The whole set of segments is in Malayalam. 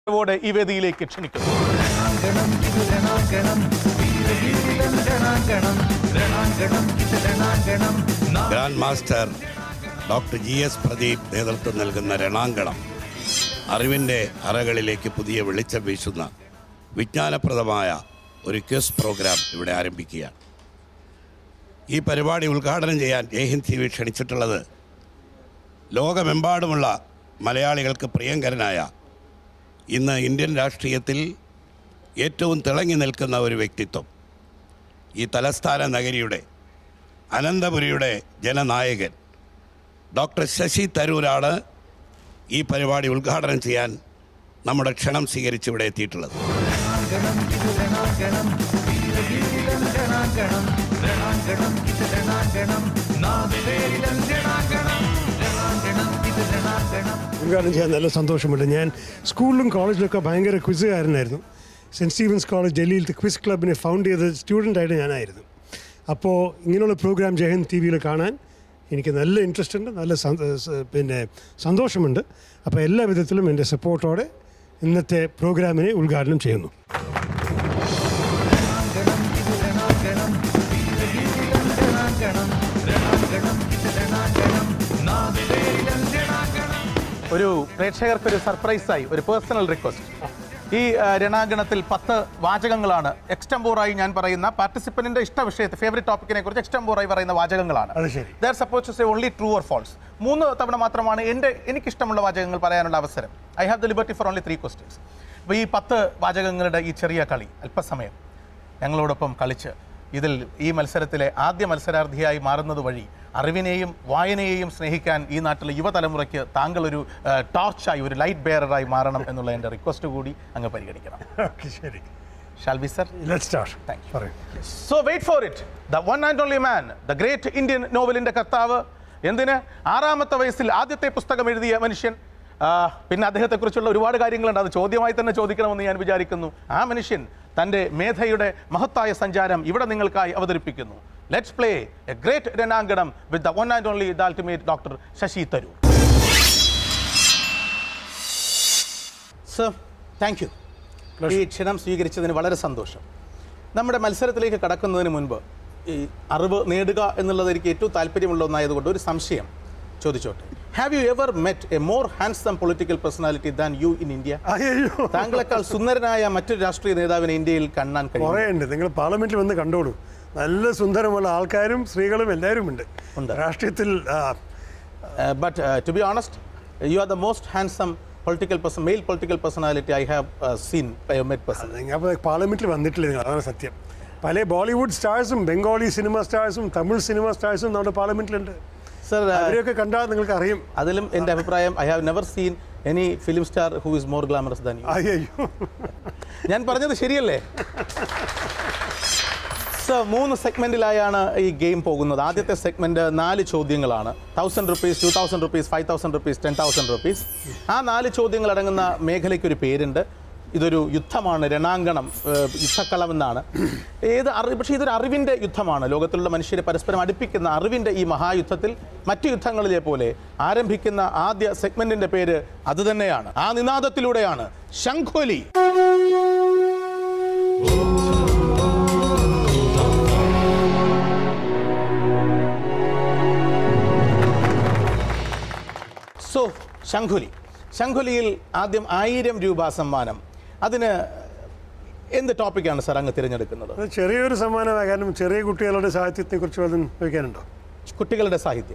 ോടെ ഈ വേദിയിലേക്ക് ക്ഷണിക്കുന്നു grand master doctor G S Pradeep നേതൃത്വം നൽകുന്ന രണാങ്കണം അറിവിൻ്റെ അറകളിലേക്ക് പുതിയ വെളിച്ചം വീശുന്ന വിജ്ഞാനപ്രദമായ ഒരു ക്വിസ് പ്രോഗ്രാം ഇവിടെ ആരംഭിക്കുകയാണ് ഈ പരിപാടി ഉദ്ഘാടനം ചെയ്യാൻ ജയ്ഹിന്ദ് ടി വി ക്ഷണിച്ചിട്ടുള്ളത് ലോകമെമ്പാടുമുള്ള മലയാളികൾക്ക് പ്രിയങ്കരനായ ഇന്ന് ഇന്ത്യൻ രാഷ്ട്രീയത്തിൽ ഏറ്റവും തിളങ്ങി നിൽക്കുന്ന ഒരു വ്യക്തിത്വം ഈ തലസ്ഥാന നഗരിയുടെ അനന്തപുരിയുടെ ജനനായകൻ ഡോക്ടർ ശശി തരൂരാണ് ഈ പരിപാടി ഉദ്ഘാടനം ചെയ്യാൻ നമ്മുടെ ക്ഷണം സ്വീകരിച്ച് ഇവിടെ എത്തിയിട്ടുള്ളത് ഉദ്ഘാടനം ചെയ്യാൻ നല്ല സന്തോഷമുണ്ട് ഞാൻ സ്കൂളിലും കോളേജിലൊക്കെ ഭയങ്കര ക്വിസുകാരനായിരുന്നു സെൻറ്റ് സ്റ്റീവൻസ് കോളേജ് ഡൽഹിയിലത്തെ ക്വിസ് ക്ലബിനെ ഫൗണ്ട് ചെയ്ത സ്റ്റുഡൻ്റായിട്ട് ഞാനായിരുന്നു അപ്പോൾ ഇങ്ങനെയുള്ള പ്രോഗ്രാം ജയഹിന്ദ് ടി വിയിൽ കാണാൻ എനിക്ക് നല്ല ഇൻട്രസ്റ്റ് ഉണ്ട് നല്ല സന്ത- സ- പിന്നെ സന്തോഷമുണ്ട് അപ്പോൾ എല്ലാ വിധത്തിലും എൻ്റെ സപ്പോർട്ടോടെ ഇന്നത്തെ പ്രോഗ്രാമിനെ ഉദ്ഘാടനം ചെയ്യുന്നു ഒരു പ്രേക്ഷകർക്ക് ഒരു സർപ്രൈസായി ഒരു പേഴ്സണൽ റിക്വസ്റ്റ് ഈ ആ, രണാങ്കണത്തിൽ പത്ത് വാചകങ്ങളാണ് എക്സ്റ്റംബോറായി ഞാൻ പറയുന്ന പാർട്ടിസിപ്പന്റിന്റെ ഇഷ്ട വിഷയത്തെ ഫേവറേറ്റ് ടോപ്പിക്കിനെ കുറിച്ച് എക്സ്റ്റംബോറായി പറയുന്ന വാചകങ്ങളാണ് അത് ശരി. They're supposed to say only true or false മൂന്ന് തവണ മാത്രമാണ് എൻ്റെ എനിക്കിഷ്ടമുള്ള വാചകങ്ങൾ പറയാനുള്ള അവസരം I have the liberty for only three questions അപ്പോൾ ഈ പത്ത് വാചകങ്ങളുടെ ഈ ചെറിയ കളി അല്പസമയം ഞങ്ങളോടൊപ്പം കളിച്ച് ഇതിൽ ഈ മത്സരത്തിലെ ആദ്യ മത്സരാർത്ഥിയായി മാറുന്നത് വഴി അറിവിനെയും വായനയെയും സ്നേഹിക്കാൻ ഈ നാട്ടിലെ യുവതലമുറയ്ക്ക് താങ്കൾ ഒരു ടോർച്ചായി ഒരു ലൈറ്റ് ബെയറായി മാറണം എന്നുള്ള എൻ്റെ റിക്വസ്റ്റ് കൂടി അങ്ങ് പരിഗണിക്കണം ഓക്കെ ശരി shall be sir let start Thank you. പറയൂ so wait for it the one and only man the great Indian നോവലിന്റെ കർത്താവ് എന്തിന് ആറാമത്തെ വയസ്സിൽ ആദ്യത്തെ പുസ്തകം എഴുതിയ മനുഷ്യൻ ആ, പിന്നെ അദ്ദേഹത്തെക്കുറിച്ചുള്ള ഒരുപാട് കാര്യങ്ങളുണ്ട് അത് ചോദ്യമായി തന്നെ ചോദിക്കണമെന്ന് ഞാൻ വിചാരിക്കുന്നു ആ മനുഷ്യൻ തൻ്റെ മേധയുടെ മഹത്തായ സഞ്ചാരം ഇവിടെ നിങ്ങൾക്കായി അവതരിപ്പിക്കുന്നു ലെറ്റ്സ് പ്ലേ എ ഗ്രേറ്റ് രണാങ്കണം with the one and only the ultimate doctor Shashi Tharoor sir thank you ഈ ക്ഷണം സ്വീകരിച്ചതിന് വളരെ സന്തോഷം നമ്മുടെ മത്സരത്തിലേക്ക് കടക്കുന്നതിന് മുൻപ് ഈ അറിവ് നേടുക എന്നുള്ളത് എനിക്ക് ഏറ്റവും താല്പര്യമുള്ള ഒന്നായതുകൊണ്ട് ഒരു സംശയം ചോദിച്ചോട്ടെ have you ever met a more handsome political personality than you in India അയ്യോ താങ്കളെക്കാൾ സുന്ദരനായ മറ്റൊരു രാഷ്ട്രീയ നേതാവിനെ ഇന്ത്യയിൽ കാണാൻ കഴിയും കുറേ ഉണ്ട് നിങ്ങൾ പാർലമെന്റിൽ വന്ന് കണ്ടോളൂ നല്ല സുന്ദരമുള്ള ആൾക്കാരും സ്ത്രീകളും എല്ലാവരും ഉണ്ട് ഉണ്ട്. രാഷ്ട്രീയത്തിൽ ആ, but to be honest you are the most handsome political person male political personality I have seen I met person നിങ്ങൾ പാർലമെന്റിൽ വന്നിട്ടില്ല നിങ്ങൾ അതാണ് സത്യം പല ബോളിവുഡ് സ്റ്റാർസും ബംഗാളി സിനിമ സ്റ്റാർസും തമിഴ് സിനിമ സ്റ്റാർസും നമ്മുടെ പാർലമെന്റിലുണ്ട് സർ അവരെയൊക്കെ കണ്ടാൽ നിങ്ങൾക്ക് അറിയും അതിലും എൻ്റെ അഭിപ്രായം I have never seen any film star who is more glamorous than you അയ്യോ ഞാൻ പറഞ്ഞത് ശരിയല്ലേ സർ മൂന്ന് സെഗ്മെന്റിലായാണ് ഈ ഗെയിം പോകുന്നത് ആദ്യത്തെ സെഗ്മെന്റ് നാല് ചോദ്യങ്ങളാണ് thousand rupees two thousand rupees five thousand rupees ten thousand rupees ആ നാല് ചോദ്യങ്ങൾ അടങ്ങുന്ന മേഖലയ്ക്ക് ഒരു പേരുണ്ട് ഇതൊരു യുദ്ധമാണ് രണാങ്കണം ഏഹ്, യുദ്ധക്കളം എന്നാണ് ഏത് അറി പക്ഷേ ഇതൊരു അറിവിൻ്റെ യുദ്ധമാണ് ലോകത്തിലുള്ള മനുഷ്യരെ പരസ്പരം അടുപ്പിക്കുന്ന അറിവിൻ്റെ ഈ മഹായുദ്ധത്തിൽ മറ്റു യുദ്ധങ്ങളിലെ പോലെ ആരംഭിക്കുന്ന ആദ്യ സെഗ്മെന്റിന്റെ പേര് അതുതന്നെയാണ് ആ നിനാദത്തിലൂടെയാണ് ശംഖോലി സോ ശംഖുലി ശംഖുലിയിൽ ആദ്യം ആയിരം രൂപ സമ്മാനം അതിന് എന്ത് ടോപ്പിക്കാണ് സാർ അങ്ങ് തിരഞ്ഞെടുക്കുന്നത് അത് ചെറിയൊരു സമ്മാനമാണ് കാരണം ചെറിയ കുട്ടികളുടെ സാഹിത്യത്തെ കുറിച്ച് വല്ലതും ചോദിക്കാനുണ്ടോ കുട്ടികളുടെ സാഹിത്യം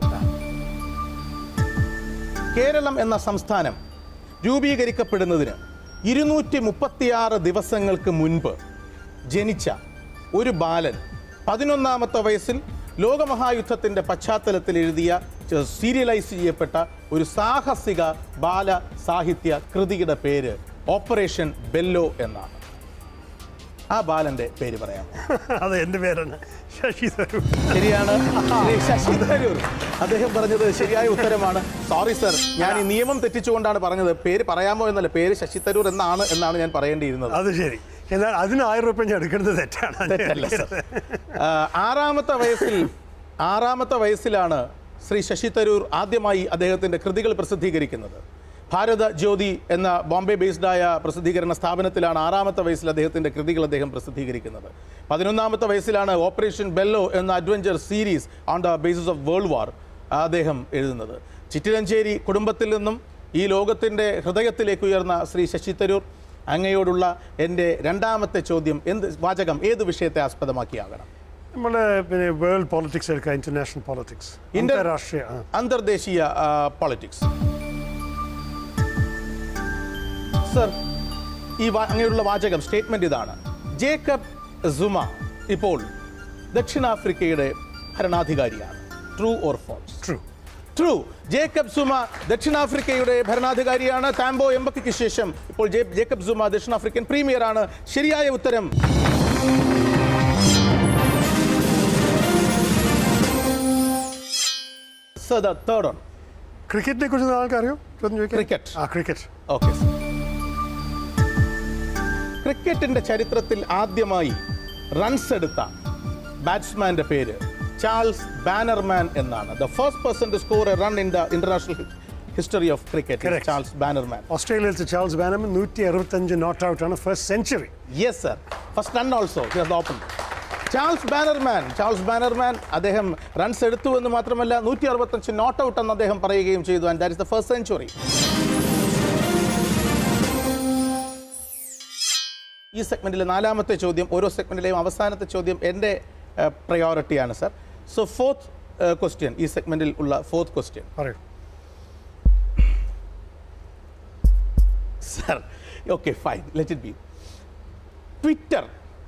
കേരളം എന്ന സംസ്ഥാനം രൂപീകരിക്കപ്പെടുന്നതിന് ഇരുന്നൂറ്റി മുപ്പത്തിയാറ് ദിവസങ്ങൾക്ക് മുൻപ് ജനിച്ച ഒരു ബാലൻ പതിനൊന്നാമത്തെ വയസ്സിൽ ലോകമഹായുദ്ധത്തിൻ്റെ പശ്ചാത്തലത്തിൽ എഴുതിയ ച- സീരിയലൈസ് ചെയ്യപ്പെട്ട ഒരു സാഹസിക ബാല സാഹിത്യ കൃതിയുടെ പേര് ഓപ്പറേഷൻ ബെല്ലോ എന്നാണ് ആ ബാലന്റെ പേര് പറയാം അത് എൻ്റെ പേരാണ് ശശി തരൂർ ശരിയാണ് ശ്രീ ശശി തരൂർ അദ്ദേഹം പറഞ്ഞത് ശരിയായ ഉത്തരമാണ് സോറി സർ ഞാൻ ഈ നിയമം തെറ്റിച്ചുകൊണ്ടാണ് പറഞ്ഞത് പേര് പറയാമോ എന്നല്ല പേര് ശശി തരൂർ എന്നാണ് എന്നാണ് ഞാൻ പറയേണ്ടിയിരുന്നത് അത് ശരി എന്നാൽ അതിന് ആയിരം റുപ്യ ഞാൻ എടുക്കുന്നത് തെറ്റാണ് അത് തെറ്റല്ല സർ ആ, ആറാമത്തെ വയസ്സിൽ ആറാമത്തെ വയസ്സിലാണ് ശ്രീ ശശി തരൂർ ആദ്യമായി അദ്ദേഹത്തിന്റെ കൃതികൾ പ്രസിദ്ധീകരിക്കുന്നത് ഭാരത ജ്യോതി എന്ന ബോംബെ ബേസ്ഡായ പ്രസിദ്ധീകരണ സ്ഥാപനത്തിലാണ് ആറാമത്തെ വയസ്സിൽ അദ്ദേഹത്തിൻ്റെ കൃതികൾ അദ്ദേഹം പ്രസിദ്ധീകരിക്കുന്നത് പതിനൊന്നാമത്തെ വയസ്സിലാണ് ഓപ്പറേഷൻ ബെല്ലോ എന്ന adventure series on the basis of world war അദ്ദേഹം എഴുതുന്നത് ചിറ്റിലഞ്ചേരി കുടുംബത്തിൽ നിന്നും ഈ ലോകത്തിൻ്റെ ഹൃദയത്തിലേക്ക് ഉയർന്ന ശ്രീ ശശി തരൂർ അങ്ങയോടുള്ള എൻ്റെ രണ്ടാമത്തെ ചോദ്യം എന്ത് വാചകം ഏത് വിഷയത്തെ ആസ്പദമാക്കിയാകണം നമ്മളെ പിന്നെ വേൾഡ് പോളിറ്റിക്സ് എടുക്കുക ഇന്റർനാഷണൽ പോളിറ്റിക്സ് Inter- അന്താരാഷ്ട്രീയ ആ. അന്തർദേശീയ പോളിറ്റിക്സ് സർ ഈ വാ- അങ്ങനെയുള്ള വാചകം സ്റ്റേറ്റ്മെന്റ് ഇതാണ് ജേക്കബ് സുമ ഇപ്പോൾ ദക്ഷിണാഫ്രിക്കയുടെ ഭരണാധികാരിയാണ് true or false True. True Jacob Zuma ദക്ഷിണാഫ്രിക്കയുടെ ഭരണാധികാരിയാണ് താംബോ എംബക്കിക്ക് ശേഷം ഇപ്പോൾ ജേ- ജേക്കബ് സുമ ദക്ഷിണാഫ്രിക്കൻ പ്രീമിയറാണ് ശരിയായ ഉത്തരം സർ ദ തേർഡ് ഓൺ ക്രിക്കറ്റിനെ കുറിച്ച് ആൾക്കറിയോ ചോദ്യം ചോദിക്കാം Cricket. ആ ക്രിക്കറ്റ് ഓക്കെ ക്രിക്കറ്റിന്റെ ചരിത്രത്തിൽ ആദ്യമായി റൺസ് എടുത്ത ബാറ്റ്സ്മാന്റെ പേര് ചാൾസ് ബാനർമാൻ എന്നാണ് the first person to score a run in the international history of cricket Correct. Charles Bannerman ഓസ്ട്രേലിയയിലത്തെ ചാൾസ് ബാനമൻ നൂറ്റി അറുപത്തഞ്ച് നോട്ട് ഔട്ടാണ് first century yes sir first run also open Charles Bannerman Charles Bannerman അദ്ദേഹം റൺസ് എടുത്തു എന്ന് മാത്രമല്ല നൂറ്റി അറുപത്തഞ്ച് നോട്ട് ഔട്ട് എന്ന് അദ്ദേഹം പറയുകയും ചെയ്തു and that is the first century ഈ സെഗ്മെന്റിലെ നാലാമത്തെ ചോദ്യം ഓരോ സെഗ്മെന്റിലെയും അവസാനത്തെ ചോദ്യം എൻ്റെ പ്രയോറിറ്റിയാണ് സർ സോ ഫോർത്ത് ക്വസ്റ്റ്യൻ ഈ സെഗ്മെന്റിൽ ഉള്ള ഫോർത്ത് ക്വസ്റ്റ്യൻ പറയൂ sir okay fine let it be Twitter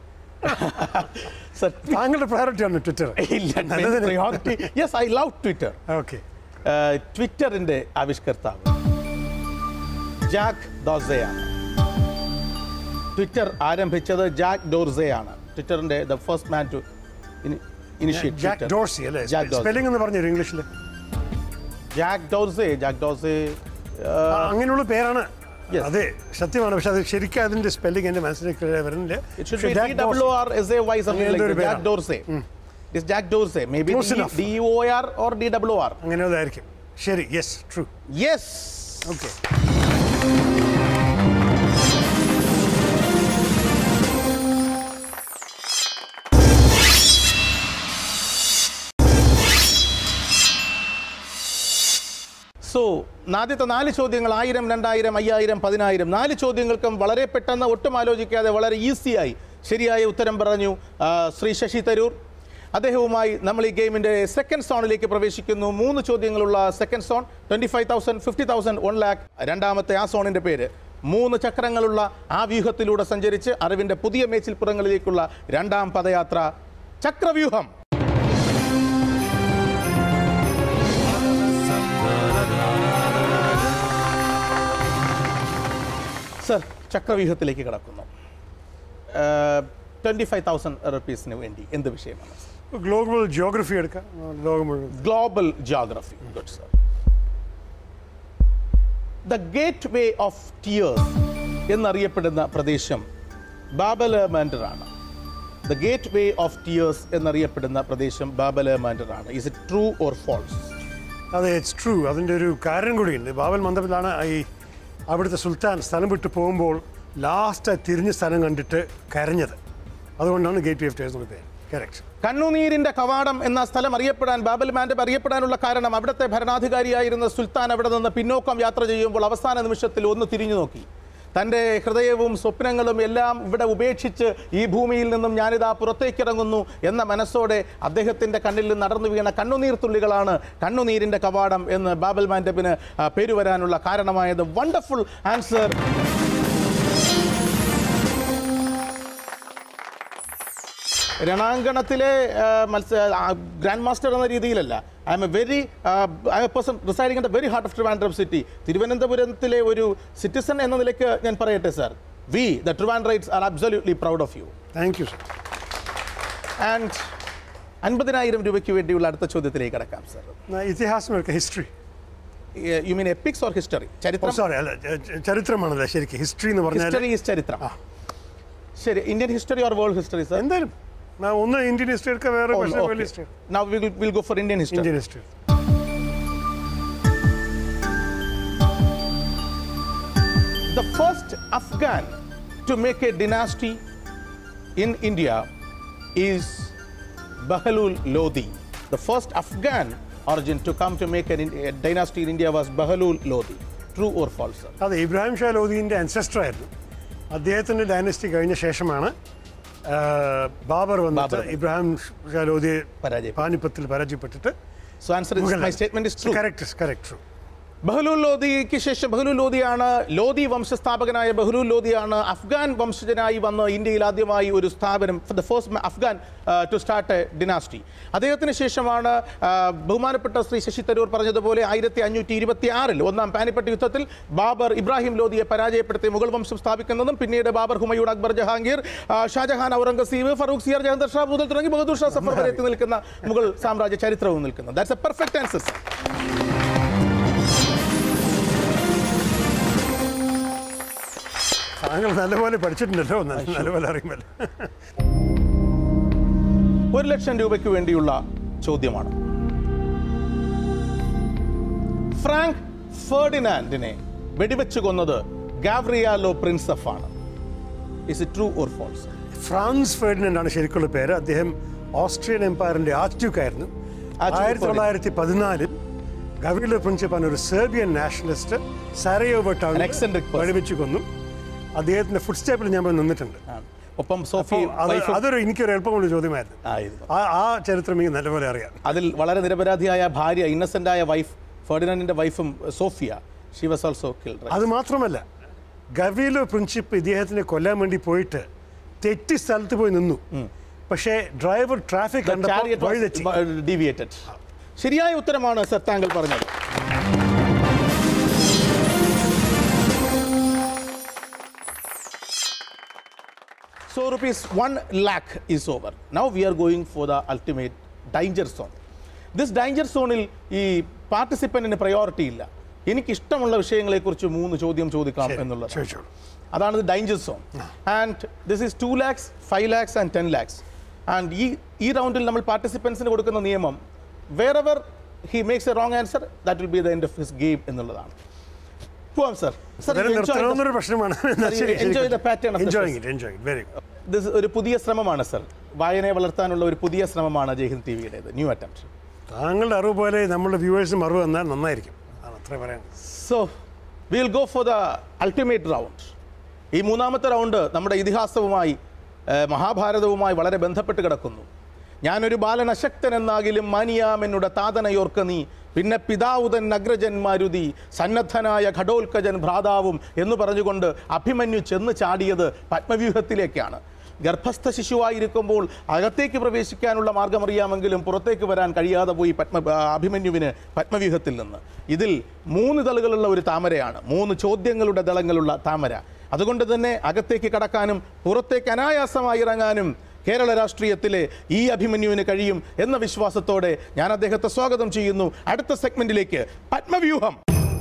sir താങ്കളുടെ പ്രയോറിറ്റി ആണ് ട്വിറ്റർ ഇല്ല നല്ലതിന്. Priority yes I love Twitter okay ട്വിറ്ററിന്റെ ആവിഷ്കർത്താവ് ജാക്ക് ഡോസയാണ് ട്വിറ്റർ ആരംഭിച്ചത് ജാക്ക് ഡോർസെയാണ് ട്വിറ്ററിന്റെ the first man to initiate Jack Dorsey അല്ലേ ജാക്ക് ഡോർസി സ്പെല്ലിംഗ് എന്ന് പറഞ്ഞു ഇംഗ്ലീഷിൽ ജാക്ക് ഡോർസെ ജാക്ക് ഡോർസെ അങ്ങനെയുള്ള പേരാണ് Yes. അതെ സത്യമാണ് പക്ഷെ അത് ശരിക്കും അതിന്റെ സ്പെല്ലിംഗ് എന്റെ മനസ്സിലേക്ക് വരുന്നില്ല It should പക്ഷേ be Jack D W Dorsey- R S A Y something അങ്ങനെ like എന്തോ ഒരു that. Jack പേരാണ്. Dorsey. It's Jack Dorsey. Maybe Close D enough. D O R or D W R. അങ്ങനെ അതായിരിക്കും ശരി yes true Yes. Okay so ആദ്യത്തെ നാല് ചോദ്യങ്ങൾ ആയിരം രണ്ടായിരം അയ്യായിരം പതിനായിരം നാല് ചോദ്യങ്ങൾക്കും വളരെ പെട്ടെന്ന് ഒട്ടും ആലോചിക്കാതെ വളരെ ഈസിയായി ശരിയായ ഉത്തരം പറഞ്ഞു ആ, ശ്രീ ശശി തരൂർ അദ്ദേഹവുമായി നമ്മൾ ഈ ഗെയിമിൻ്റെ സെക്കൻഡ് സോണിലേക്ക് പ്രവേശിക്കുന്നു മൂന്ന് ചോദ്യങ്ങളുള്ള second zone twenty five thousand fifty thousand one lakh രണ്ടാമത്തെ ആ സോണിൻ്റെ പേര് മൂന്ന് ചക്രങ്ങളുള്ള ആ വ്യൂഹത്തിലൂടെ സഞ്ചരിച്ച് അറിവിൻ്റെ പുതിയ മേച്ചിൽപ്പുറങ്ങളിലേക്കുള്ള രണ്ടാം പദയാത്ര ചക്രവ്യൂഹം സർ ചക്രവ്യൂഹത്തിലേക്ക് കടക്കുന്നു ട്വൻറ്റി ഫൈവ് തൗസൻഡ് റുപ്പീസിന് വേണ്ടി എന്ത് വിഷയമാണ് ഗ്ലോബൽ ജിയോഗ്രഫി എടുക്കാം ലോകം മുഴുവൻ global geography good sir the gateway of tears എന്നറിയപ്പെടുന്ന പ്രദേശം ബാബല ആണ് the gateway of tears എന്നറിയപ്പെടുന്ന പ്രദേശം ബാബല ആണ് is it true or false അതെ ഇറ്റ്സ് ട്രൂ അതിൻ്റെ ഒരു കാരണം കൂടിയുണ്ട് ബാബൽ മന്ദിരത്തിലാണ് ഈ അവിടുത്തെ സുൽത്താൻ സ്ഥലം വിട്ട് പോകുമ്പോൾ ലാസ്റ്റ് തിരിഞ്ഞ സ്ഥലം കണ്ടിട്ട് കരഞ്ഞത് അതുകൊണ്ടാണ് ഗേറ്റ് വേ ഓഫ് ടേഴ്സ് എന്നുള്ള പേര് കറക്റ്റ് കണ്ണുനീരിന്റെ കവാടം എന്ന സ്ഥലം അറിയപ്പെടാൻ ബാബൽ മാൻഡബ് അറിയപ്പെടാനുള്ള കാരണം അവിടുത്തെ ഭരണാധികാരിയായിരുന്ന സുൽത്താൻ അവിടെ നിന്ന് പിന്നോക്കം യാത്ര ചെയ്യുമ്പോൾ അവസാന നിമിഷത്തിൽ ഒന്ന് തിരിഞ്ഞു നോക്കി തൻ്റെ ഹൃദയവും സ്വപ്നങ്ങളും എല്ലാം ഇവിടെ ഉപേക്ഷിച്ച് ഈ ഭൂമിയിൽ നിന്നും ഞാനിതാ പുറത്തേക്കിറങ്ങുന്നു എന്ന മനസ്സോടെ അദ്ദേഹത്തിൻ്റെ കണ്ണിൽ നിന്ന് നടന്നു വീണ കണ്ണുനീർ തുള്ളികളാണ് കണ്ണുനീരിൻ്റെ കവാടം എന്ന് ബാബൽ മാൻഡബിന് ആ, പേര് വരാനുള്ള കാരണമായത് വണ്ടർഫുൾ ആൻസർ രണാങ്കണത്തിലെ ആ, മത്സ ഗ്രാൻഡ് മാസ്റ്റർ എന്ന രീതിയിലല്ല I am a very I a person residing in the very heart of Trivandrum city തിരുവനന്തപുരത്തിലെ ഒരു സിറ്റിസൺ എന്ന നിലയ്ക്ക് ഞാൻ പറയട്ടെ sir we the Trivandrites are absolutely proud of you thank you sir and അൻപതിനായിരം രൂപയ്ക്ക് വേണ്ടിയുള്ള അടുത്ത ചോദ്യത്തിലേക്ക് കടക്കാം സാർ ഇതിഹാസം എടുക്കാം history you mean epics or history ചരിത്രം സോറി അല്ല ച- ച- ചരിത്രമാണല്ലേ ശരിക്കും ഹിസ്റ്ററി എന്ന് പറഞ്ഞാൽ ഹിസ്റ്ററി ഈസ് ചരിത്രം ശരി Indian history or world history sir എന്തായാലും ഞാൻ ഒന്ന് ഇന്ത്യൻ ഹിസ്റ്ററി എടുക്കാം വേറെ പക്ഷേ world history Now we will we'll go for Indian history. Indian history The first Afghan to make a dynasty in India is Bahlul Lodi. The first Afghan origin to come to make an, a dynasty in India was Bahlul Lodi. True or false, sir? അതെ ഇബ്രാഹിം ഷാ ലോധീൻ്റെ അൻസെസ്റ്റർ ആയിരുന്നു അദ്ദേഹത്തിൻ്റെ ഡൈനസ്റ്റി കഴിഞ്ഞ ശേഷമാണ് ആ, ബാബർ വന്നിട്ട് ബാബർ. ഇബ്രാഹിം ഷാ ലോധിയെ പരാജയപ്പെട്ടു. പാനിപ്പത്തിൽ പരാജയപ്പെട്ടിട്ട് So answer is my statement is true. Correct correct Bahlul ലോധിക്ക് ശേഷം ബഹ്ലൂൽ ലോധിയാണ് ലോധി വംശസ്ഥാപകനായ ബഹ്ലൂൽ ലോധിയാണ് അഫ്ഗാൻ വംശജനായി വന്ന് ഇന്ത്യയിൽ ആദ്യമായി ഒരു സ്ഥാപനം the first Afghan to start a dynasty അദ്ദേഹത്തിന് ശേഷമാണ് ആ, ബഹുമാനപ്പെട്ട ശ്രീ ശശി തരൂർ പറഞ്ഞതുപോലെ ആയിരത്തി അഞ്ഞൂറ്റി ഇരുപത്തി ആറിൽ ഒന്നാം പാനിപ്പട്ട് യുദ്ധത്തിൽ ബാബർ ഇബ്രാഹിം ലോധിയെ പരാജയപ്പെടുത്തി മുഗൾ വംശം സ്ഥാപിക്കുന്നതും പിന്നീട് ബാബർ ഹുമയൂൺ അക്ബർ ജഹാംഗീർ ആ, ഷാജഹാൻ ഔറംഗസീബ് ഫറൂഖ് സിയാർ ജഹന്തർ ഷാ മുതൽ തുടങ്ങി ബഹദൂർ ഷാ സഫർ വരെ എത്തി നിൽക്കുന്ന മുഗൾ സാമ്രാജ്യ ചരിത്രവും നിൽക്കുന്നത് ദാറ്റ്സ് എ പെർഫെക്റ്റ് ആൻസർ താങ്കൾ നല്ലപോലെ പഠിച്ചിട്ടുണ്ടല്ലോ നല്ല- നല്ലപോലെ അറിയുമല്ലോ ഒരു ലക്ഷം രൂപയ്ക്ക് വേണ്ടിയുള്ള ചോദ്യമാണ് ഫ്രാങ്ക് ഫെർഡിനാൻഡിനെ വെടിവെച്ച് കൊന്നത് ഗാവ്രിയാലോ പ്രിൻസഫ് ആണ് is it true or false Franz Ferdinand ആണ് ശരിക്കുള്ള പേര് അദ്ദേഹം ഓസ്ട്രിയൻ എംപയറിന്റെ ആർച്ച് ഡ്യൂക്ക് ആയിരുന്നു ആർച്ച് ആയിരത്തി തൊള്ളായിരത്തി പതിനാലിൽ ഗവിലോ പ്രിൻസിപ്പാൻ ഒരു സെർബിയൻ നാഷണലിസ്റ്റ് സാരയോവ An ടൗണിൽ eccentric person. വെടിവെച്ച് കൊന്നു അദ്ദേഹത്തിന്റെ ഫുഡ് സ്റ്റെപ്പിൽ ഞാൻ പോയി നിന്നിട്ടുണ്ട് ഒപ്പം അപ്പോൾ സോഫി അത് വൈഫും അതൊരു എനിക്കൊരു എളുപ്പമുള്ള ചോദ്യമായിരുന്നു ആയിരുന്നു ആ ആ ചരിത്രം എനിക്ക് നല്ലപോലെ അറിയാം അതിൽ വളരെ നിരപരാധിയായ ഭാര്യ ഇന്നസെന്റായ വൈഫ് ഫെർഡിനാൻഡിന്റെ വൈഫും Sophia she was also killed അത് മാത്രമല്ല ഗവിലോ പ്രിൻസിപ്പ് ഇദ്ദേഹത്തിനെ കൊല്ലാൻ വേണ്ടി പോയിട്ട് തെറ്റി സ്ഥലത്ത് പോയി നിന്നു പക്ഷേ ഡ്രൈവർ ട്രാഫിക് കണ്ടപ്പോൾ വഴിതെറ്റി ഡീവിയേറ്റഡ് ശരിയായ ഉത്തരമാണ് സർ താങ്കൾ പറഞ്ഞത് So rupees 1 lakh is over. Now we are going for the ultimate danger zone. This danger zoneil ഈ പാർട്ടിസിപ്പൻറ്റിന് പ്രയോറിറ്റി ഇല്ല എനിക്ക് ഇഷ്ടമുള്ള വിഷയങ്ങളെക്കുറിച്ച് മൂന്ന് ചോദ്യം ചോദിക്കാം എന്നുള്ളത് ചോദിച്ചോളൂ അതാണ് danger zone and this is two lakhs five lakhs and ten lakhs and ഈ ഈ റൗണ്ടിൽ നമ്മൾ പാർട്ടിസിപ്പൻസിന് കൊടുക്കുന്ന നിയമം whatever he makes a wrong answer that will be the end of his game എന്നുള്ളതാണ് പോവാം സർ വളരെ നിർത്തണമെന്നൊരു പ്രശ്നമാണ് enjoy the pattern of enjoying it enjoying very good this ഒരു പുതിയ ശ്രമമാണ് സർ വായനയെ വളർത്താനുള്ള ഒരു പുതിയ ശ്രമമാണ് ജയ്ഹിന്ദ് ടി വിയുടേത് ന്യൂ അറ്റംപ്റ്റ് താങ്കളുടെ അറിവ് പോലെ നമ്മുടെ വ്യൂവേഴ്സും അറിവ് തന്നാൽ നന്നായിരിക്കും അതാണ് അത്ര പറയാൻ so will go for the ultimate round ഈ മൂന്നാമത്തെ റൗണ്ട് നമ്മുടെ ഇതിഹാസവുമായി ഏഹ്, മഹാഭാരതവുമായി വളരെ ബന്ധപ്പെട്ട് കിടക്കുന്നു ഞാനൊരു ബാലൻ അശക്തൻ എന്നാകിലും മാനിയാമെന്നുടെ താതനയോർക്ക നീ പിന്നെ പിതാവുതൻ അഗ്രജൻ മാരുതി സന്നദ്ധനായ ഘടോൽക്കജൻ ഭ്രാതാവും എന്ന് പറഞ്ഞുകൊണ്ട് അഭിമന്യു ചെന്ന് ചാടിയത് പത്മവ്യൂഹത്തിലേക്കാണ് ഗർഭസ്ഥ ശിശുവായിരിക്കുമ്പോൾ അകത്തേക്ക് പ്രവേശിക്കാനുള്ള മാർഗമറിയാമെങ്കിലും പുറത്തേക്ക് വരാൻ കഴിയാതെ പോയി പത്മ ആ, അഭിമന്യുവിന് പത്മവ്യൂഹത്തിൽ നിന്ന് ഇതിൽ മൂന്ന് ദളുകളുള്ള ഒരു താമരയാണ് മൂന്ന് ചോദ്യങ്ങളുടെ ദളങ്ങളുള്ള താമര അതുകൊണ്ട് തന്നെ അകത്തേക്ക് കടക്കാനും പുറത്തേക്ക് അനായാസമായി ഇറങ്ങാനും കേരള രാഷ്ട്രീയത്തിലെ ഈ അഭിമന്യുവിന് കഴിയും എന്ന വിശ്വാസത്തോടെ ഞാൻ അദ്ദേഹത്തെ സ്വാഗതം ചെയ്യുന്നു അടുത്ത സെഗ്മെന്റിലേക്ക് പത്മവ്യൂഹം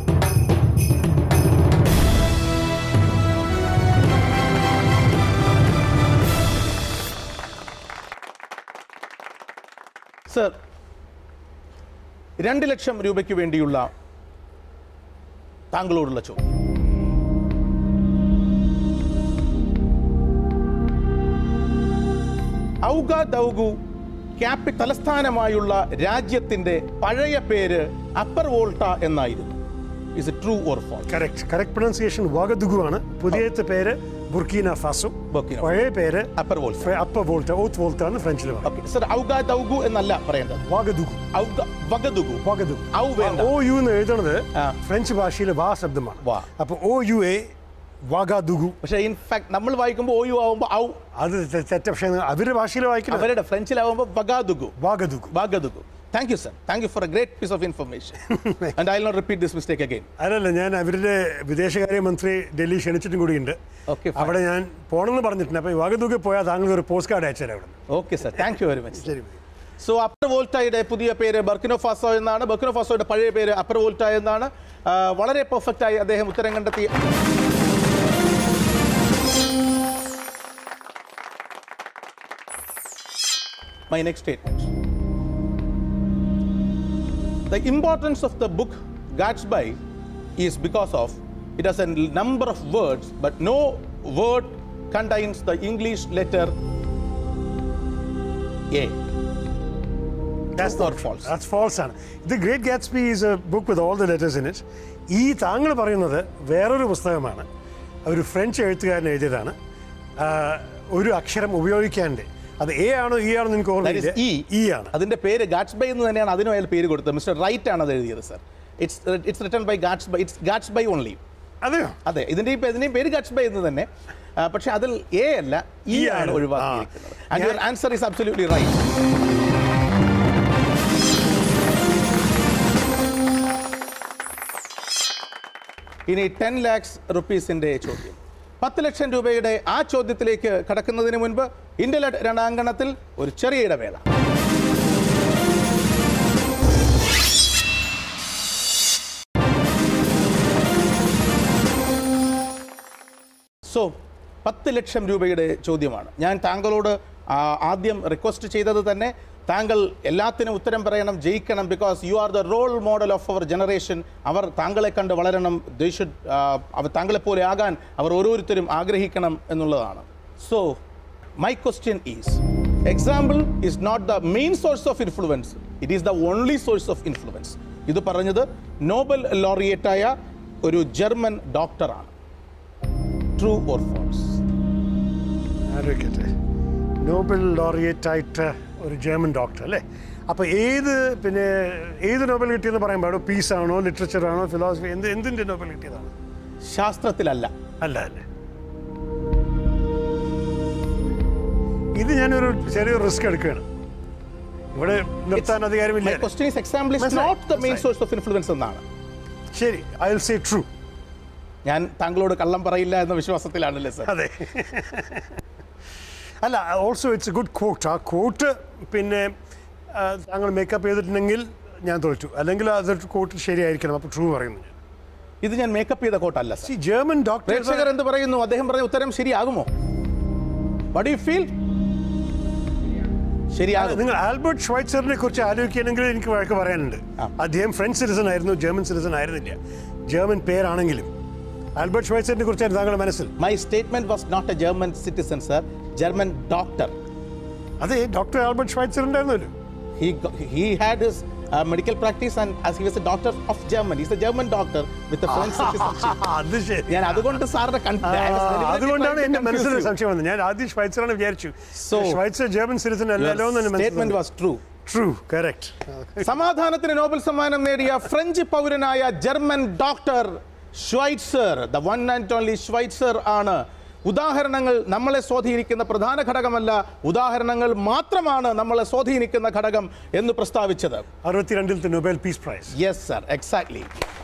സർ രണ്ട് ലക്ഷം രൂപയ്ക്ക് വേണ്ടിയുള്ള താങ്കളോടുള്ള ചോദ്യം ഔഗ ദൗഗു ക്യാപി തലസ്ഥാനമായുള്ള രാജ്യത്തിന്റെ പഴയ പേര് അപ്പർ വോൾട്ട എന്നായിരുന്നു is it true or false correct correct pronunciation Ouagadougou ആണ് പുതിയത്തെ പേര് ബുർക്കീന ഫാസു ബുർക്കീന. പഴയ പേര് അപ്പർ വോൾട്ട അപ്പർ വോൾട്ട ഓത്ത് വോൾട്ട ആണ് ഫ്രഞ്ചിൽ പറയുന്നത് ഓക്കെ സർ ഔഗ ദൗഗു എന്നല്ല പറയേണ്ടത് വാഗദുഗു ഔഗ വഗദുഗു വാഗദുഗു ഔ വേണ്ട ഓ യു എന്ന് എഴുതുന്നത് ആ. ഫ്രഞ്ച് ഭാഷയിലെ വാ ശബ്ദമാണ് വാ. അപ്പൊ ഓ യു എ വാഗാദുഗു പക്ഷേ ഇൻഫാക്ട് നമ്മൾ വായിക്കുമ്പോൾ ഓ യു ആവുമ്പോൾ ഔ അത് തെ- തെറ്റ പക്ഷേ അവരുടെ ഭാഷയിൽ വായിക്കുന്നത് അവരുടെ ഫ്രഞ്ചിലാവുമ്പോൾ Ouagadougou Ouagadougou Ouagadougou thank you sir thank you for a great piece of information and I not repeat this mistake again അതല്ല ഞാൻ അവരുടെ വിദേശകാര്യമന്ത്രി ഡൽഹി ക്ഷണിച്ചിട്ടും കൂടിയുണ്ട് Okay, fine. അവിടെ ഞാൻ പോകണമെന്ന് പറഞ്ഞിട്ടുണ്ട് അപ്പോൾ വാഗദുഗു പോയാൽ താങ്കൾ ഒരു പോസ്റ്റ് കാർഡ് അയച്ചുതരാം അവിടെ okay sir thank you very much ശരി സോ അപ്പർ വോൾട്ടയുടെ പുതിയ പേര് ബർക്കിനോ ഫാസോ എന്നാണ് ബർക്കിനോ ഫാസോയുടെ പഴയ പേര് അപ്പർ വോൾട്ട എന്നാണ് ആ, വളരെ പെർഫെക്റ്റ് ആയി അദ്ദേഹം ഉത്തരം കണ്ടെത്തി My next statement. The importance of the book Gatsby is because of It has a number of words, but no word contains the English letter A. That's True or not false? That's false ആണ് the great Gatsby is a book with all the letters in it ഈ താങ്കൾ പറയുന്നത് വേറൊരു പുസ്തകമാണ് ഒരു ഫ്രഞ്ച് എഴുത്തുകാരൻ എഴുതിയതാണ് ആ, ഒരു അക്ഷരം ഉപയോഗിക്കാണ്ട് അത് എ ആണോ ഇ ആണോ എനിക്ക് That is ഓർമ്മയില്ല E. ഇ ആണ് അതിന്റെ പേര് ഗാറ്റ്സ്ബൈ എന്ന് തന്നെയാണ് അതിനും അയാൾ പേര് കൊടുത്തത് മിസ്റ്റർ റൈറ്റ് ആണ് അത് എഴുതിയത് sir it's it's written by Gatsby it's Gatsby only അതെയോ അതെ ഇതിന്റെ ഇപ്പൊ ഇതിന്റെയും പേര് ഗാറ്റ്സ്ബൈ എന്ന് തന്നെ ആ, പക്ഷെ അതിൽ എ അല്ല ഇ E ആണ് ആണ്. ഒഴിവാക്കിയിരിക്കുന്നത് ആ. And your answer is absolutely right ഇനി ടെൻ ലാക്സ് റുപ്പീസിന്റെ ചോദ്യം പത്ത് ലക്ഷം രൂപയുടെ ആ ചോദ്യത്തിലേക്ക് കടക്കുന്നതിന് മുൻപ് ഇന്ത്യലഡ് രണാങ്കണത്തിൽ ഒരു ചെറിയ ഇടവേള സോ പത്ത് ലക്ഷം രൂപയുടെ ചോദ്യമാണ് ഞാൻ താങ്കളോട് ആ, ആദ്യം റിക്വസ്റ്റ് ചെയ്തത് തന്നെ താങ്കൾ എല്ലാത്തിനും ഉത്തരം പറയണം ജയിക്കണം because you are the role model of our generation അവർ താങ്കളെ കണ്ട് വളരണം ദേ ഷുഡ് അവർ താങ്കളെ പോലെ ആകാൻ അവർ ഓരോരുത്തരും ആഗ്രഹിക്കണം എന്നുള്ളതാണ് so my question is example is not the main source of influence it is the only source of influence ഇത് പറഞ്ഞത് നോബൽ ലോറിയേറ്റായ ഒരു ജർമ്മൻ ഡോക്ടറാണ് ട്രൂ ഓർ ഫോൾസ് ആലോചിക്കട്ടെ നോബൽ ലോറിയേറ്റ് ആയിട്ട് ഒരു ജർമ്മൻ ഡോക്ടർ അല്ലേ അപ്പോൾ ഏത് പിന്നെ ഏത് നോബൽ കിട്ടിയെന്ന് പറയാൻ പാടോ പീസ് ആണോ ലിറ്ററേച്ചർ ആണോ ഫിലോസഫി എന്ത് എന്തിൻ്റെ നോബൽ കിട്ടിയതാണ് ശാസ്ത്രത്തിലല്ല അല്ല അല്ലേ ഇത് ഞാനൊരു ചെറിയൊരു റിസ്ക് എടുക്കുകയാണ് ഇവിടെ നിർത്താൻ അധികാരമില്ല My question is example is മനസ്സിലായി, not the main മനസ്സിലായി. source of influence എന്നാണ് ശരി ഐ വിൽ സേ ട്രൂ ഞാൻ താങ്കളോട് കള്ളം പറയില്ല എന്ന വിശ്വാസത്തിലാണല്ലേ സർ അതെ അല്ല also it's a good quote ആ കോട്ട് പിന്നെ ആ, താങ്കൾ മേക്കപ്പ് ചെയ്തിട്ടുണ്ടെങ്കിൽ ഞാൻ തോറ്റു അല്ലെങ്കിൽ അതൊരു കോട്ട് ശരിയായിരിക്കണം അപ്പോൾ ട്രൂ പറയുന്നു ഞാൻ ഇത് ഞാൻ മേക്കപ്പ് ചെയ്ത കോട്ടല്ല സർ ഈ ജർമ്മൻ ഡോക്ടർ പ്രേക്ഷകർ എന്ത് പറയുന്നു അദ്ദേഹം പറഞ്ഞ ഉത്തരം ശരിയാകുമോ വട്ട് യു ഫീൽ ശരിയാകും നിങ്ങൾ ആൽബർട്ട് ഷ്വൈറ്റ്സറിനെ കുറിച്ച് ആലോചിക്കുകയാണെങ്കിൽ എനിക്ക് വഴക്ക് പറയാനുണ്ട് ആ. അദ്ദേഹം ഫ്രഞ്ച് സിറ്റിസൺ ആയിരുന്നു ജർമ്മൻ സിറ്റിസൺ ആയിരുന്നില്ല ജർമ്മൻ പേരാണെങ്കിലും ആൽബർട്ട് ഷ്വൈറ്റ്സറിനെ കുറിച്ചാണ് താങ്കളുടെ മനസ്സിൽ my statement was not a German citizen sir German doctor അതെ ഡോക്ടർ ആൽബർട്ട് ഷ്വൈറ്റ്സർ ഉണ്ടായിരുന്നല്ലോ he go- he had his uh, medical practice and as he was a doctor of Germany he's a German doctor with a French citizenship അത് ശരി ഞാൻ അതുകൊണ്ട് സാറിന്റെ കൺ- ആ, I was deliberately അതുകൊണ്ടാണ് trying to എന്റെ confuse മനസ്സിൽ you. സംശയം വന്നത് ഞാൻ ആദ്യം ഷ്വൈറ്റ്സറാണ് വിചാരിച്ചു So- ഷ്വൈറ്റ്സർ ജർമ്മൻ സിറ്റിസൺ അല്ലല്ലോ എന്ന് Your statement was true true correct സമാധാനത്തിന് നോബൽ സമ്മാനം നേടിയ ഫ്രഞ്ച് പൗരനായ German doctor Schweitzer the one and only Schweitzer ആണ് ഉദാഹരണങ്ങൾ നമ്മളെ സ്വാധീനിക്കുന്ന പ്രധാന ഘടകമല്ല ഉദാഹരണങ്ങൾ മാത്രമാണ് നമ്മളെ സ്വാധീനിക്കുന്ന ഘടകം എന്ന് പ്രസ്താവിച്ചത് അറുപത്തിരണ്ടിലത്തെ Nobel peace prize yes sir exactly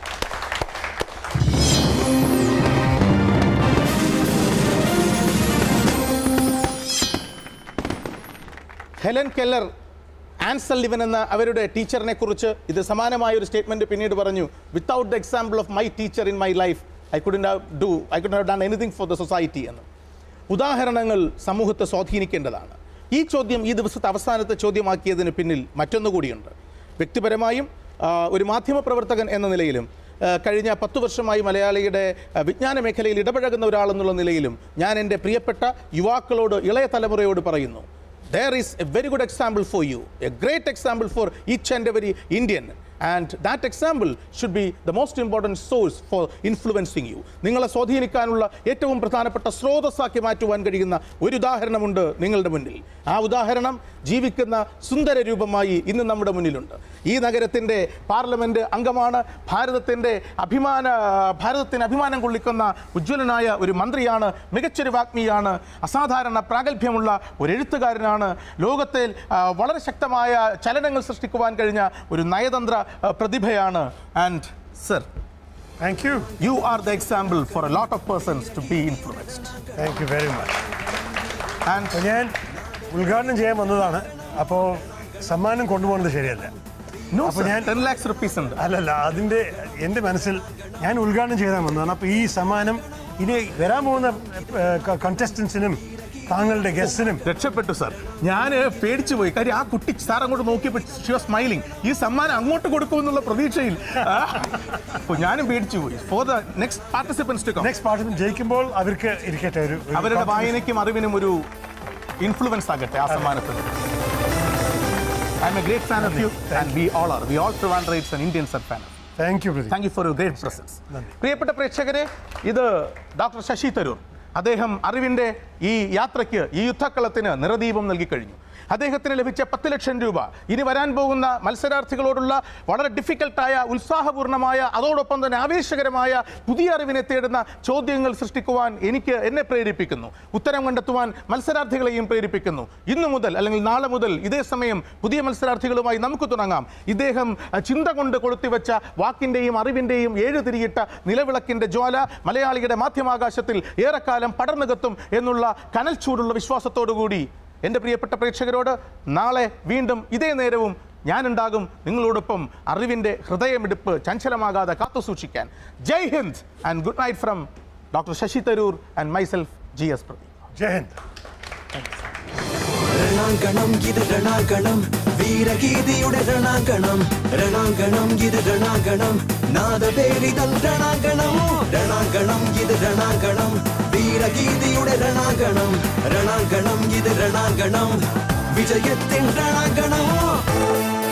Helen Keller ആൻസൽ ലിവൻ എന്ന അവരുടെ ടീച്ചറിനെ കുറിച്ച് ഇത് സമാനമായ ഒരു സ്റ്റേറ്റ്മെന്റ് പിന്നീട് പറഞ്ഞു without the example of my teacher in my life I couldn't do I could have done anything for the society എന്ന് ഉദാഹരണങ്ങൾ സമൂഹത്തെ സ്വാധീനിക്കേണ്ടതാണ് ഈ ചോദ്യം ഈ ദിവസത്തെ അവസാനത്തെ ചോദ്യമാക്കിയതിന് പിന്നിൽ മറ്റൊന്നു കൂടിയുണ്ട് വ്യക്തിപരമായും ആ, ഒരു മാധ്യമപ്രവർത്തകൻ എന്ന നിലയിലും ആ, കഴിഞ്ഞ പത്തു വർഷമായി മലയാളിയുടെ ആ, വിജ്ഞാന മേഖലയിൽ ഇടപഴകുന്ന ഒരാളെന്നുള്ള നിലയിലും ഞാൻ എൻ്റെ പ്രിയപ്പെട്ട യുവാക്കളോട് ഇളയ തലമുറയോട് പറയുന്നു there is a very good example for you, a great example for each and every Indian. And that example should be the most important source for influencing you. നിങ്ങളെ സ്വാധീനിക്കാനുള്ള ഏറ്റവും പ്രധാനപ്പെട്ട സ്രോതസ്സാക്കി മാറ്റുവാൻ കഴിയുന്ന ഒരു ഉദാഹരണമുണ്ട് നിങ്ങളുടെ മുന്നിൽ ആ ഉദാഹരണം ജീവിക്കുന്ന സുന്ദര രൂപമായി ഇന്ന് നമ്മുടെ മുന്നിലുണ്ട് ഈ നഗരത്തിൻ്റെ പാർലമെൻറ്റ് അംഗമാണ് ഭാരതത്തിൻ്റെ അഭിമാന ഭാരതത്തിന് അഭിമാനം കൊള്ളിക്കുന്ന ഉജ്ജ്വലനായ ഒരു മന്ത്രിയാണ് മികച്ചൊരു വാഗ്മിയാണ് അസാധാരണ പ്രാഗൽഭ്യമുള്ള ഒരു എഴുത്തുകാരനാണ് ലോകത്തിൽ ആ, വളരെ ശക്തമായ ചലനങ്ങൾ സൃഷ്ടിക്കുവാൻ കഴിഞ്ഞ ഒരു നയതന്ത്ര ആ, പ്രതിഭയാണ് and sir thank you you are the example for a lot of persons to be influenced thank you very much and അപ്പോൾ ഞാൻ ഉദ്ഘാടനം ചെയ്യാൻ വന്നതാണ് അപ്പോൾ സമ്മാനം കൊണ്ടുപോകുന്നത് ശരിയല്ല നോ അപ്പോൾ ഞാൻ- ടെൻ ലാക്സ് റുപ്പീസ് ഉണ്ട് അല്ലല്ല അതിൻ്റെ എൻ്റെ മനസ്സിൽ ഞാൻ ഉദ്ഘാടനം ചെയ്താൽ വന്നതാണ് അപ്പോൾ ഈ സമ്മാനം ഇനി വരാൻ പോകുന്ന കണ്ടസ്റ്റൻസിനും താങ്കളുടെ ഗസ്റ്റിനും രക്ഷപ്പെട്ടു സാർ ഞാൻ പേടിച്ചു പോയി കാര്യം ആ കുട്ടി സാർ അങ്ങോട്ട് നോക്കിയപ്പോൾ ഷി വാസ് സ്മൈലിംഗ് ഈ സമ്മാനം അങ്ങോട്ട് കൊടുക്കുമെന്നുള്ള പ്രതീക്ഷയിൽ ആ, അപ്പോൾ ഞാനും പേടിച്ചു പോയി for the next participants to come next participant ജയിക്കുമ്പോൾ അവർക്ക് ഇരിക്കട്ടെ ഒരു ഒരു അവരുടെ competition. വായനയ്ക്കും അറിവിനും ഒരു ഇൻഫ്ലുവൻസ് ആകട്ടെ ആ സമ്മാനത്തിന് I am a great fan of you and we all are we all Trivandrites and Indians are fan thank you Pradeep thank you for you great presence പ്രിയപ്പെട്ട പ്രേക്ഷകരെ ഇത് ഡോക്ടർ ശശി തരൂർ അദ്ദേഹം അറിവിൻ്റെ ഈ യാത്രയ്ക്ക് ഈ യുദ്ധക്കളത്തിന് നിറദീപം നൽകി കഴിഞ്ഞു അദ്ദേഹത്തിന് ലഭിച്ച പത്ത് ലക്ഷം രൂപ ഇനി വരാൻ പോകുന്ന മത്സരാർത്ഥികളോടുള്ള വളരെ ഡിഫിക്കൽട്ടായ ഉത്സാഹപൂർണ്ണമായ അതോടൊപ്പം തന്നെ ആവേശകരമായ പുതിയ അറിവിനെ തേടുന്ന ചോദ്യങ്ങൾ സൃഷ്ടിക്കുവാൻ എനിക്ക് എന്നെ പ്രേരിപ്പിക്കുന്നു ഉത്തരം കണ്ടെത്തുവാൻ മത്സരാർത്ഥികളെയും പ്രേരിപ്പിക്കുന്നു ഇന്നു മുതൽ അല്ലെങ്കിൽ നാളെ മുതൽ ഇതേ സമയം പുതിയ മത്സരാർത്ഥികളുമായി നമുക്ക് തുടങ്ങാം ഇദ്ദേഹം അഹ്, ചിന്ത കൊണ്ട് കൊളുത്തിവെച്ച വാക്കിൻ്റെയും അറിവിൻ്റെയും ഏഴ് തിരിയിട്ട നിലവിളക്കിൻ്റെ ജ്വാല മലയാളിയുടെ മാധ്യമാകാശത്തിൽ ഏറെക്കാലം പടർന്നുകത്തും എന്നുള്ള കനൽ ചൂടുള്ള വിശ്വാസത്തോടുകൂടി എൻ്റെ പ്രിയപ്പെട്ട പ്രേക്ഷകരോട് നാളെ വീണ്ടും ഇതേ നേരവും ഞാനുണ്ടാകും നിങ്ങളോടൊപ്പം അറിവിൻ്റെ ഹൃദയമിടിപ്പ് ചഞ്ചലമാകാതെ കാത്തു സൂക്ഷിക്കാൻ Jai Hind and good night from doctor Shashi Tharoor and myself G S Pradeep Jai Hind രണാങ്കണം ഇത് രണാങ്കണം വീരഗീതിയുടെ രണാങ്കണം രണാങ്കണം ഇത് രണാങ്കണം നാദപേരിതൽ രണാങ്കണം രണാങ്കണം ഇത് രണാങ്കണം വീരഗീതിയുടെ രണാങ്കണം രണാങ്കണം ഇത് രണാങ്കണം വിജയത്തിൻ രണാങ്കണം